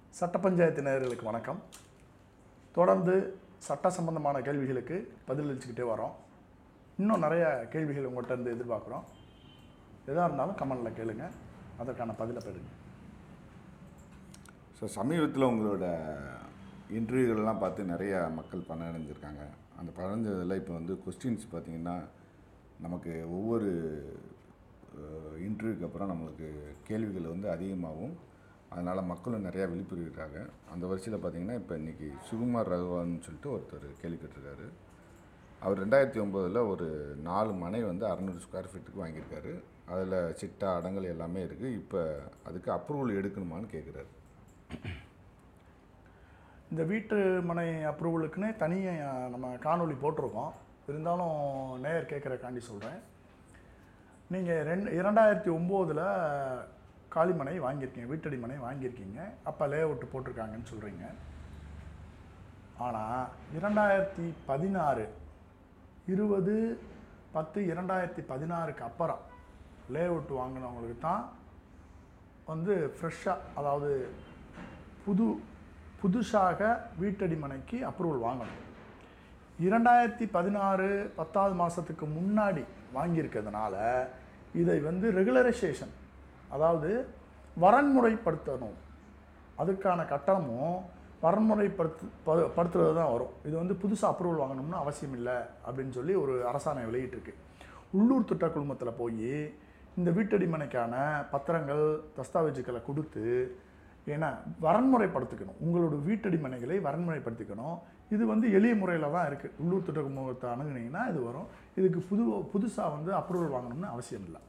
சட்ட பஞ்சாயத்து நேயர்களுக்கு வணக்கம் தொடர்ந்து சட்ட சம்பந்தமான கேள்விகளுக்கு பதிலளிச்சுக்கிட்டே வரோம் இன்னும் நிறைய கேள்விகள் உங்கள்கிட்ட இருந்து எதிர்பார்க்குறோம் எதாக இருந்தாலும் கமெண்டில் கேளுங்க அதற்கான பதிலை பெறுங்க ஸோ சமீபத்தில் உங்களோட இன்டர்வியூகள்லாம் பார்த்து நிறைய மக்கள் பலனடைஞ்சிருக்காங்க அந்த பலனடைஞ்சதில் இப்போ வந்து கொஸ்டின்ஸ் பார்த்தீங்கன்னா நமக்கு ஒவ்வொரு இன்டர்வியூக்கு அப்புறம் நம்மளுக்கு கேள்விகள் வந்து அதிகமாகும் அதனால் மக்களும் நிறையா விழிப்புறுகிறாங்க அந்த வரிசையில் பார்த்தீங்கன்னா இப்போ இன்றைக்கி சுகுமார் ரகுவான்னு சொல்லிட்டு ஒருத்தர் கேள்வி கேட்டிருக்காரு அவர் ரெண்டாயிரத்தி ஒம்போதில் ஒரு நாலு மனை வந்து அறநூறு ஸ்கொயர் ஃபீட்டுக்கு வாங்கியிருக்காரு அதில் சிட்டா அடங்கல் எல்லாமே இருக்குது இப்போ அதுக்கு அப்ரூவல் எடுக்கணுமான்னு கேட்குறாரு இந்த வீட்டு மனை அப்ரூவலுக்குன்னு தனியாக நம்ம காணொளி போட்டிருக்கோம் இருந்தாலும் நேயர் கேட்குறக்காண்டி சொல்கிறேன் நீங்கள் ரெண்டு இரண்டாயிரத்தி ஒம்போதில் காளிமனை வாங்கியிருக்கீங்க வீட்டடி மனை வாங்கியிருக்கீங்க அப்போ லே அவுட் போட்டிருக்காங்கன்னு சொல்கிறீங்க ஆனால் இரண்டாயிரத்தி பதினாறு இருபது பத்து இரண்டாயிரத்தி பதினாறுக்கு அப்புறம் லே அவுட் வாங்கினவங்களுக்கு தான் வந்து ஃப்ரெஷ்ஷாக அதாவது புது புதுசாக வீட்டடி மனைக்கு அப்ரூவல் வாங்கணும் இரண்டாயிரத்தி பதினாறு பத்தாவது மாதத்துக்கு முன்னாடி வாங்கியிருக்கிறதுனால இதை வந்து ரெகுலரைசேஷன் அதாவது வரன்முறைப்படுத்தணும் அதுக்கான கட்டணமும் வரன்முறைப்படுத்து ப- படுத்துறது தான் வரும் இது வந்து புதுசாக அப்ரூவல் வாங்கணும்னு அவசியம் இல்லை அப்படின்னு சொல்லி ஒரு அரசாணை வெளியிட்டிருக்கு உள்ளூர் திட்ட குழுமத்தில் போய் இந்த வீட்டடி மனைக்கான பத்திரங்கள் தஸ்தாவேஜுக்களை கொடுத்து ஏன்னா வரன்முறைப்படுத்திக்கணும் உங்களோட வீட்டடி மனைகளை வரன்முறைப்படுத்திக்கணும் இது வந்து எளிய முறையில் தான் இருக்குது உள்ளூர் திட்ட குழுமத்தை அணுகுனீங்கன்னா இது வரும் இதுக்கு புது புதுசாக வந்து அப்ரூவல் வாங்கணும்னு அவசியம் இல்லை